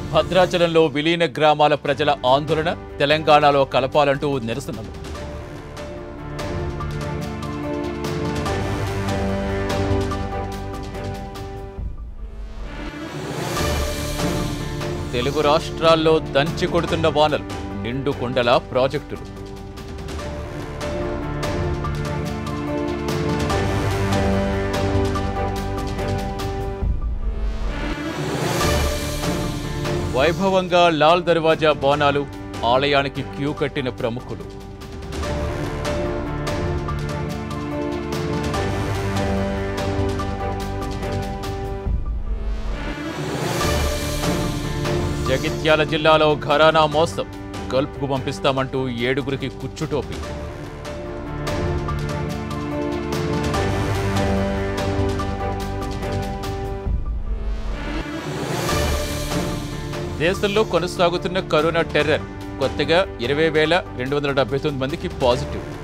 భద్రాచలంలో విలీన గ్రామాల ప్రజల ఆందోళన తెలంగాణలో కలపాలంటూ నిరసనలు తెలుగు రాష్ట్రాల్లో దంచి కొడుతున్న వానలు నిండు కొండల ప్రాజెక్టులు వైభవంగా లాల్ దర్వాజా బోనాలు ఆలయానికి క్యూ కట్టిన ప్రముఖులు జగిత్యాల జిల్లాలో ఘరానా మోసం గల్ఫ్కు పంపిస్తామంటూ ఏడుగురికి కుచ్చుటోపి దేశంలో కొనసాగుతున్న కరోనా టెర్రర్ కొత్తగా ఇరవై వేల రెండు వందల డెబ్బై తొమ్మిది మందికి పాజిటివ్